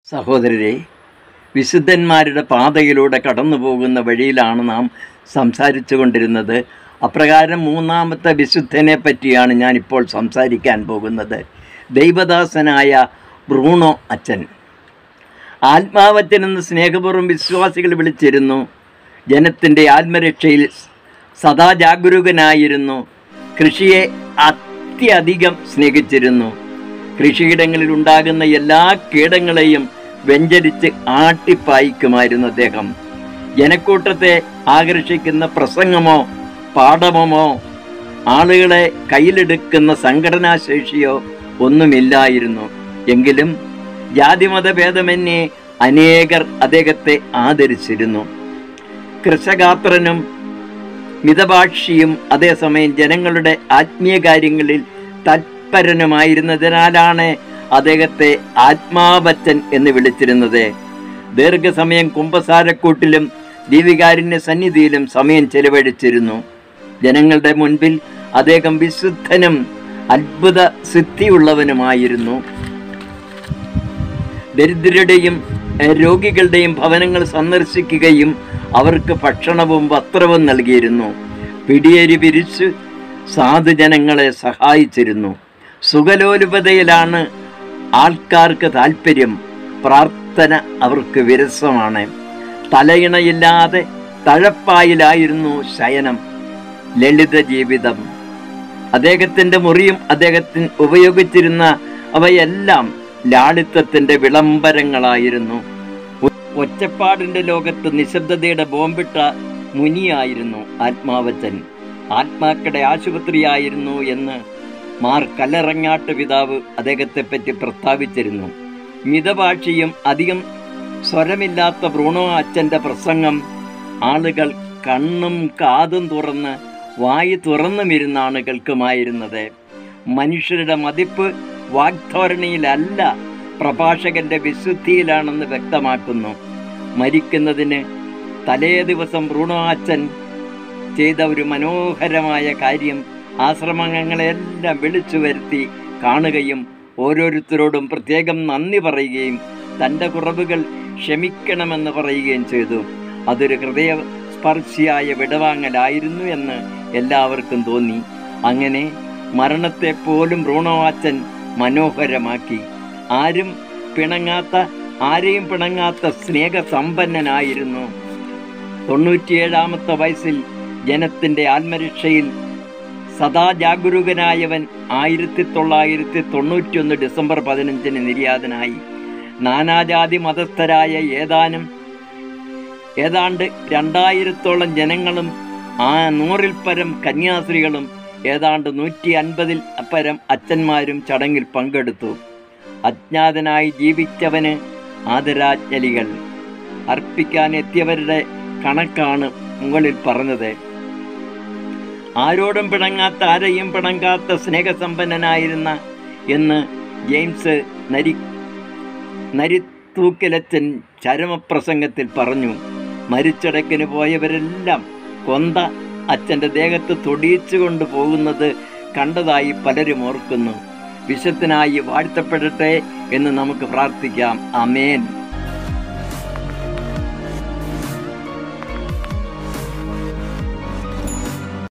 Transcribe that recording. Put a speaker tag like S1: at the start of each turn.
S1: സഹോദരരെ വിശുദ്ധന്മാരുടെ പാതയിലൂടെ കടന്നു പോകുന്ന വഴിയിലാണ് നാം സംസാരിച്ചു കൊണ്ടിരുന്നത് അപ്രകാരം മൂന്നാമത്തെ വിശുദ്ധനെ പറ്റിയാണ് ഞാനിപ്പോൾ സംസാരിക്കാൻ പോകുന്നത് ദൈവദാസനായ ബ്രൂണോ അച്ഛൻ ആത്മാവച്ചൻ എന്ന് സ്നേഹപൂർവ്വം വിശ്വാസികൾ വിളിച്ചിരുന്നു ജനത്തിൻ്റെ ആത്മരക്ഷയിൽ സദാ ജാഗരൂകനായിരുന്നു കൃഷിയെ അത്യധികം സ്നേഹിച്ചിരുന്നു കൃഷിയിടങ്ങളിൽ ഉണ്ടാകുന്ന എല്ലാ കീടങ്ങളെയും വെഞ്ചരിച്ച് ആട്ടിപ്പായിക്കുമായിരുന്നു അദ്ദേഹം ജനക്കൂട്ടത്തെ ആകർഷിക്കുന്ന പ്രസംഗമോ പാഠമോ ആളുകളെ കയ്യിലെടുക്കുന്ന സംഘടനാശേഷിയോ ഒന്നുമില്ലായിരുന്നു എങ്കിലും ജാതിമത ഭേദമന്യേ അനേകർ അദ്ദേഹത്തെ ആദരിച്ചിരുന്നു കൃഷഗാത്രനും മിതഭാഷിയും അതേസമയം ജനങ്ങളുടെ ആത്മീയ കാര്യങ്ങളിൽ തത്പരനുമായിരുന്നതിനാലാണ് അദ്ദേഹത്തെ ആത്മാവച്ചൻ എന്ന് വിളിച്ചിരുന്നത് ദീർഘസമയം കുംഭസാരക്കൂട്ടിലും ദീപികാരുണ്യ സന്നിധിയിലും സമയം ചെലവഴിച്ചിരുന്നു ജനങ്ങളുടെ മുൻപിൽ അദ്ദേഹം വിശുദ്ധനും അത്ഭുത സിദ്ധിയുള്ളവനുമായിരുന്നു ദരിദ്രരുടെയും ഏഹ്, രോഗികളുടെയും ഭവനങ്ങൾ സന്ദർശിക്കുകയും അവർക്ക് ഭക്ഷണവും വസ്ത്രവും നൽകിയിരുന്നു പിടിയേരി പിരിച്ച് സാധുജനങ്ങളെ സഹായിച്ചിരുന്നു സുഖലോലുപതയിലാണ് ആൾക്കാർക്ക് താല്പര്യം പ്രാർത്ഥന അവർക്ക് വിരസമാണ് തലയിണയില്ലാതെ തഴപ്പായിലായിരുന്നു ശയനം ലളിത ജീവിതം അദ്ദേഹത്തിൻ്റെ മുറിയും അദ്ദേഹത്തിന് ഉപയോഗിച്ചിരുന്ന അവയെല്ലാം ലാളിത്യത്തിൻ്റെ വിളംബരങ്ങളായിരുന്നു ഒ- ഒറ്റപ്പാടിൻ്റെ ലോകത്ത് നിശബ്ദതയുടെ ബോംബിട്ട മുനിയായിരുന്നു ആത്മാവച്ചൻ ആത്മാക്കളുടെ ആശുപത്രിയായിരുന്നു എന്ന് മാർ കല്ലറങ്ങാട്ട് പിതാവ് അദ്ദേഹത്തെപ്പറ്റി പ്രസ്താവിച്ചിരുന്നു മിതഭാഷിയും അധികം സ്വരമില്ലാത്ത ബ്രൂണോ അച്ഛൻ്റെ പ്രസംഗം ആളുകൾ കണ്ണും കാതും തുറന്ന് വായി തുറന്നുമിരുന്നാണ് കേൾക്കുമായിരുന്നത് മനുഷ്യരുടെ മതിപ്പ് വാഗ്ധോരണിയിലല്ല പ്രഭാഷകന്റെ വിശുദ്ധിയിലാണെന്ന് വ്യക്തമാക്കുന്നു മരിക്കുന്നതിന് തലേ ദിവസം ബ്രൂണോ അച്ഛൻ ചെയ്ത ഒരു മനോഹരമായ കാര്യം ആശ്രമങ്ങളെല്ലാം വിളിച്ചു വരുത്തി കാണുകയും ഓരോരുത്തരോടും പ്രത്യേകം നന്ദി പറയുകയും തൻ്റെ കുറവുകൾ ക്ഷമിക്കണമെന്ന് പറയുകയും ചെയ്തു അതൊരു ഹൃദയ സ്പർശിയായ വിടവാങ്ങലായിരുന്നു എന്ന് എല്ലാവർക്കും തോന്നി അങ്ങനെ മരണത്തെ പോലും ബ്രൂണോ അച്ഛൻ മനോഹരമാക്കി ആരും പിണങ്ങാത്ത ആരെയും പിണങ്ങാത്ത സ്നേഹസമ്പന്നനായിരുന്നു തൊണ്ണൂറ്റിയേഴാമത്തെ വയസ്സിൽ ജനത്തിൻ്റെ ആത്മരക്ഷയിൽ സദാ ജാഗരൂകനായവൻ ആയിരത്തി തൊള്ളായിരത്തി തൊണ്ണൂറ്റിയൊന്ന് ഡിസംബർ പതിനഞ്ചിന് നിര്യാതനായി നാനാജാതി മതസ്ഥരായ ഏതാനും ഏതാണ്ട് രണ്ടായിരത്തോളം ജനങ്ങളും ആ നൂറിൽ പരം കന്യാസ്ത്രീകളും ഏതാണ്ട് നൂറ്റി അൻപതിൽ പരം അച്ഛന്മാരും ചടങ്ങിൽ പങ്കെടുത്തു അജ്ഞാതനായി ജീവിച്ചവന് ആദരാഞ്ജലികൾ അർപ്പിക്കാൻ എത്തിയവരുടെ കണക്കാണ് മുകളിൽ പറഞ്ഞത് ആരോടും പിണങ്ങാത്ത ആരെയും പിണങ്ങാത്ത സ്നേഹസമ്പന്നനായിരുന്ന എന്ന് ജെയിംസ് നരി നരിത്തൂക്കിലച്ചൻ ചരമപ്രസംഗത്തിൽ പറഞ്ഞു മരിച്ചടക്കിന് പോയവരെല്ലാം കൊന്ത അച്ഛൻ്റെ ദേഹത്ത് തൊടിയിച്ചു കൊണ്ട് പോകുന്നത് കണ്ടതായി പലരും ഓർക്കുന്നു വിശുദ്ധനായി വാഴ്ത്തപ്പെടട്ടെ എന്ന് നമുക്ക് പ്രാർത്ഥിക്കാം അമേൻ